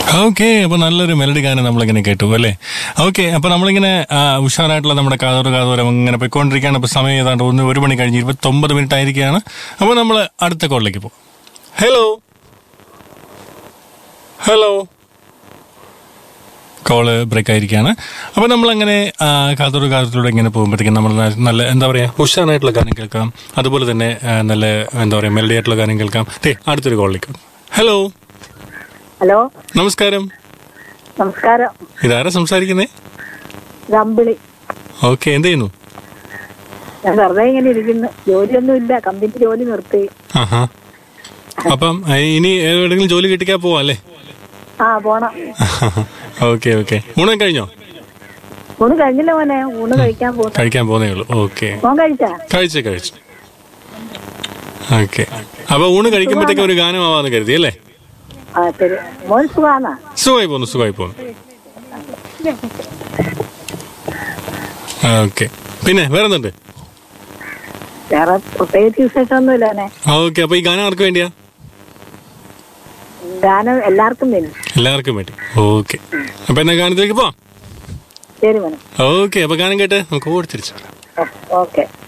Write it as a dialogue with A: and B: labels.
A: okay അപ്പൊ നല്ലൊരു melody ഗാനം നമ്മളിങ്ങനെ കേട്ടു അല്ലേ ഓക്കെ അപ്പൊ നമ്മളിങ്ങനെ ആ, ഉഷാറായിട്ടുള്ള നമ്മുടെ കാതോറ് കാതോരം ഇങ്ങനെ പോയിക്കൊണ്ടിരിക്കുകയാണ് ഇപ്പൊ സമയം ഏതാണ്ട് ഒന്ന് ഒരു മണി കഴിഞ്ഞ് ഇരുപത്തി ഒമ്പത് മിനിറ്റ് ആയിരിക്കുകയാണ് അപ്പൊ നമ്മൾ അടുത്ത കോളിലേക്ക് പോകും ഹലോ ഹലോ കോള് ബ്രേക്ക് ആയിരിക്കുകയാണ് അപ്പൊ നമ്മളങ്ങനെ ആ, കാതോറ് കാതോരത്തിലൂടെ ഇങ്ങനെ പോകുമ്പോഴത്തേക്കും നമ്മൾ നല്ല എന്താ പറയാ ഉഷാറായിട്ടുള്ള ഗാനം കേൾക്കാം അതുപോലെ തന്നെ ആ, നല്ല എന്താ പറയാ മെലഡി ആയിട്ടുള്ള ഗാനം കേൾക്കാം ദേ, അടുത്തൊരു കോളിലേക്ക് ഹലോ
B: ഹലോ
A: നമസ്കാരം
B: നമസ്കാരം
A: ഇതാരാ സംസാരിക്കുന്നേ
B: ഇത് അമ്പിളി
A: ഓക്കെ എന്ത് ചെയ്യുന്നു
B: ഞാൻ വെറുതെ ഇങ്ങനെ ഇരിക്കുന്നു ജോലിയൊന്നും ഇല്ല കമ്പനി ജോലി നിർത്തി
A: ആഹാ അപ്പം ഏ, ഇനി എവിടെയെങ്കിലും ജോലി കിട്ടിക്കാ പോവാ അല്ലേ
B: ആ പോണം
A: ഓക്കെ ഓക്കെ ഊണം കഴിഞ്ഞോ
B: ഊണ് കഴിഞ്ഞില്ല മോനെ ഊണ് കഴിക്കാൻ പോകുന്നു
A: കഴിക്കാൻ പോകുന്നേ ഉള്ളൂ ഓക്കെ
B: മോൻ കഴിച്ചാ
A: കഴിച്ചു കഴിച്ചു ഓക്കെ അപ്പൊ ഊണ് കഴിക്കുമ്പോഴത്തേക്ക് ഒരു ഗാനമാവാന്ന് കരുതി അല്ലേ
B: ആ ശരി മോൻ സുഖാന്നാ
A: സുഖമായി പോന്നു സുഖമായി പോന്നു ഓക്കെ പിന്നെ വേറെ എന്തുണ്ട്
B: വേറെ പ്രത്യേകിച്ച് വിശേഷമൊന്നുമില്ല മോനെ
A: ഓക്കെ അപ്പൊ ഈ ഗാനം ആർക്ക് വേണ്ടിയാ
B: ഗാനം എല്ലാവർക്കും വേണം
A: എല്ലാവർക്കും വേണ്ടി ഓക്കെ അപ്പൊ എന്നാ ഗാനത്തിലേക്ക് പോവാം
B: ശരി മോനെ
A: ഓക്കെ അപ്പൊ ഗാനം കേട്ട് നമുക്ക് ഓടിത്തിരിച്ചു
B: ഓക്കെ